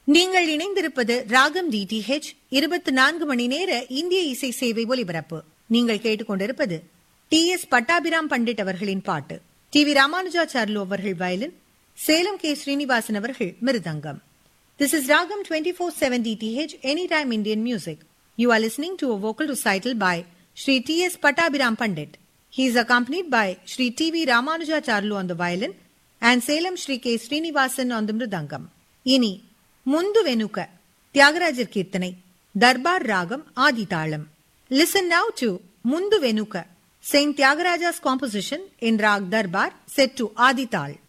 நீங்கள் இணைந்திருப்பது ராகம் டிடிஹெச் இருபத்தி நான்கு மணி நேர இந்திய இசை சேவை ஒலிபரப்பு நீங்கள் கேட்டுக்கொண்டிருப்பது டி எஸ் பட்டாபிராம் பண்டிட் அவர்களின் பாட்டு டி வி ராமானுஜாச்சார்லு அவர்கள் வயலின் சேலம் கே ஸ்ரீனிவாசன் அவர்கள் mridangam this is ragam twenty four seven DTH any time Indian music you are listening to a vocal recital by Sri T. S. Patabiram Pandit. He is accompanied by Sri T. V. Ramanujacharlu on the violin and Salem Sri K. Srinivasan on the mridangam. இனி முந்து வெனுக்க தியாகராஜர் கீர்த்தனை தர்பார் ராகம் ஆதி தாளம் listen now to Mundu Venuka saint Tyagaraja's composition in raag Darbar set to Adi தாள்